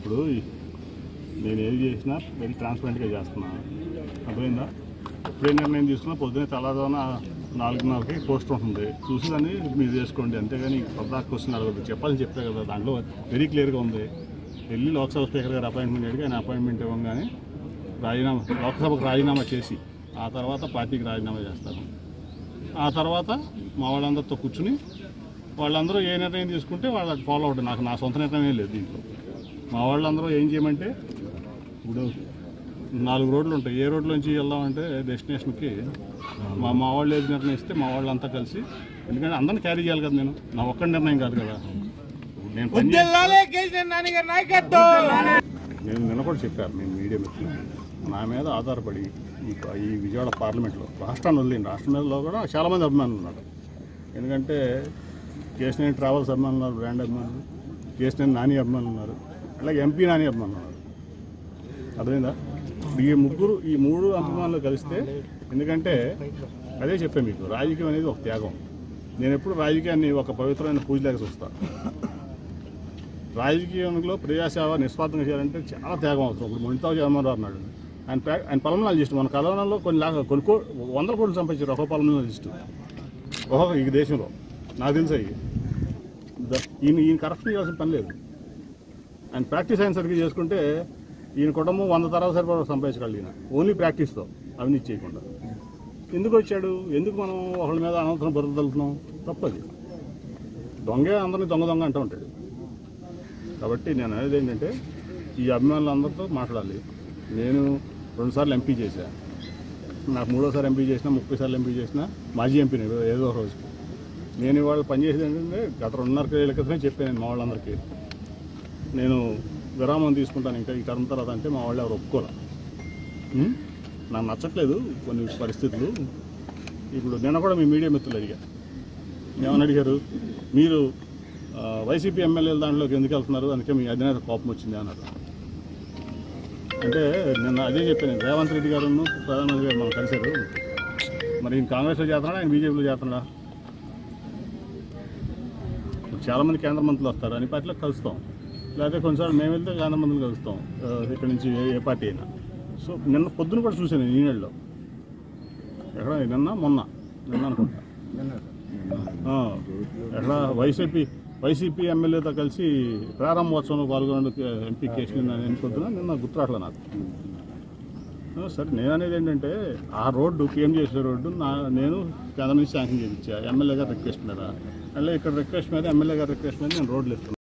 ఇప్పుడు ఈ- నేను ఏది చేసినా వెరీ ట్రాన్స్పరెంట్గా చేస్తున్నా అర్థమైందా ఎప్పుడే నిర్ణయం తీసుకున్నా పొద్దున్నే తెల్లవారున నాలుగున్నరకి పోస్ట్ ఉంటుంది చూసి దాన్ని మీరు చేసుకోండి అంతేగాని కొత్త క్వశ్చన్ అడగదు చెప్పాలని చెప్పే కదా దాంట్లో వెరీ క్లియర్గా ఉంది వెళ్ళి లోక్సభ స్పీకర్ గారు అపాయింట్మెంట్ అడిగి ఆయన అపాయింట్మెంట్ ఇవ్వగానే రాజీనామా లోక్సభకు రాజీనామా చేసి ఆ తర్వాత పార్టీకి రాజీనామా చేస్తాను ఆ తర్వాత మా వాళ్ళందరితో కూర్చుని వాళ్ళందరూ ఏ నిర్ణయం తీసుకుంటే వాళ్ళకి ఫాలో అవుతుంది నాకు నా సొంత నిర్ణయం లేదు దీంట్లో మా వాళ్ళందరూ ఏం చేయమంటే ఇప్పుడు నాలుగు రోడ్లు ఉంటాయి ఏ రోడ్లోంచి వెళ్దామంటే డెస్టినేషన్కి మా మా వాళ్ళు ఏది నిర్ణయిస్తే మా వాళ్ళంతా కలిసి ఎందుకంటే అందరిని క్యారీ చేయాలి కదా నేను నా ఒక్క నిర్ణయం కాదు కదా నేను పని చే- జిల్లాలే కేసీఆర్ నాన్నగారి నాయకత్వం నేను నిన్న కూడా చెప్పాను నేను మీడియా మిత్రులు నా మీద ఆధారపడి ఈ ఈ విజయవాడ పార్లమెంట్లో రాష్ట్రాన్ని వదిలేండి రాష్ట్రం మీదలో కూడా చాలామంది అభిమానులు ఉన్నారు ఎందుకంటే కేసీఆర్ ట్రావెల్స్ అభిమానులు ఉన్నారు బ్రాండ్ అభిమానులు కేసీఆర్ నాని అభిమానులు ఉన్నారు అలాగే ఎంపీ నాని అభిమానులు ఉన్నారు అర్థమైందా ఈ ముగ్గురు ఈ మూడు అభిమానులు కలిస్తే ఎందుకంటే అదే చెప్పాను మీకు రాజకీయం అనేది ఒక త్యాగం నేను ఎప్పుడు రాజకీయాన్ని ఒక పవిత్రమైన పూజలాగా చూస్తాను రాజకీయంలో ప్రజాసేవ నిస్వార్థంగా చేయాలంటే చాలా త్యాగం అవసరం ఇప్పుడు మొండితావు జగన్మోహన్ అన్నాడు ఆయన ప్రా- ఆయన పలమనాలు లిస్టు మన కరోనాలో కొన్ని లాగా కొన్ని కో వందల కోట్లు సంపాదించారు ఒక పలమనాలు లిస్టు ఒక ఈ దేశంలో నాకు తెలుసు అయ్యి ద- ఈయన ఈయన కరప్షన్ చేయాల్సిన పని లేదు ఆయన ప్రాక్టీస్ అయిన సరిగ్గా చేసుకుంటే ఈయన కుటుంబం వంద తరాల సరిపడా సంపాదించగలడు ఈయన ఓన్లీ ప్రాక్టీస్తో అవినీతి చేయకుండా ఎందుకు వచ్చాడు ఎందుకు మనం ఒకళ్ళ మీద అనంతరం బురద తలుతున్నాం తప్పది దొంగే అందరినీ దొంగ దొంగ అంటూ ఉంటాడు కాబట్టి నేను అనేది ఏంటంటే ఈ అభిమానులందరితో మాట్లాడాలి నేను రెండుసార్లు ఎంపీ చేశా నాకు మూడోసారి ఎంపీ చేసినా ముప్పై సార్లు ఎంపీ చేసినా మాజీ ఎంపీని ఏదో ఒక రోజు నేను ఇవాళ పనిచేసేది ఏంటంటే గత రెండున్నర ఏళ్ళ క్రితమే చెప్పాను నేను మా వాళ్ళందరికీ నేను విరామం తీసుకుంటాను ఇంకా ఈ టర్మ్ తర్వాత అంటే మా వాళ్ళు ఎవరు ఒప్పుకోలే ఉం? నాకు నచ్చట్లేదు కొన్ని పరిస్థితులు ఇప్పుడు నిన్న కూడా మీ మీడియా మిత్రులు అడిగా ఏమని అడిగారు మీరు ఆ, వైసీపీ ఎమ్మెల్యేల దాంట్లోకి ఎందుకు వెళ్తున్నారు అందుకే మీ అధినేత కోపం వచ్చింది అన్నారు అంటే నిన్న అదే చెప్పాను రేవంత్ రెడ్డి గారు ప్రధానమంత్రి గారు మనం కలిశారు మరి ఈయన కాంగ్రెస్లో చేస్తున్నాడా ఆయన బీజేపీలో చేస్తున్నాడా చాలామంది కేంద్ర మంత్రులు వస్తారు అన్ని పార్టీలకు కలుస్తాం లేకపోతే కొన్నిసార్లు మేము వెళ్తే కేంద్ర మంత్రులు కలుస్తాం ఆ, ఇక్కడ నుంచి ఏ ఏ పార్టీ అయినా సో నిన్న పొద్దున కూడా చూశాను ఈ నెలలో ఎక్కడ నిన్న మొన్న నిన్న అనుకుంటా ఆ, ఎక్కడ వైసీపీ వైసీపీ ఎమ్మెల్యేతో కలిసి ప్రారంభోత్సవంలో పాల్గొన్న ఎంపీ కేసు నిన్న ఎన్నుకుంటున్నా నిన్న గుర్తురాట్ల నాకు ఆ, సరే నేను అనేది ఏంటంటే ఆ రోడ్డు పిఎం చేసే రోడ్డు నా నేను కేంద్రం నుంచి శాంక్షన్ చేయించా ఎమ్మెల్యే గారు రిక్వెస్ట్ మీద మళ్ళీ ఇక్కడ రిక్వెస్ట్ మీద ఎమ్మెల్యే గారి రిక్వెస్ట్ మీద నేను రోడ్లు ఇస్తున్నాను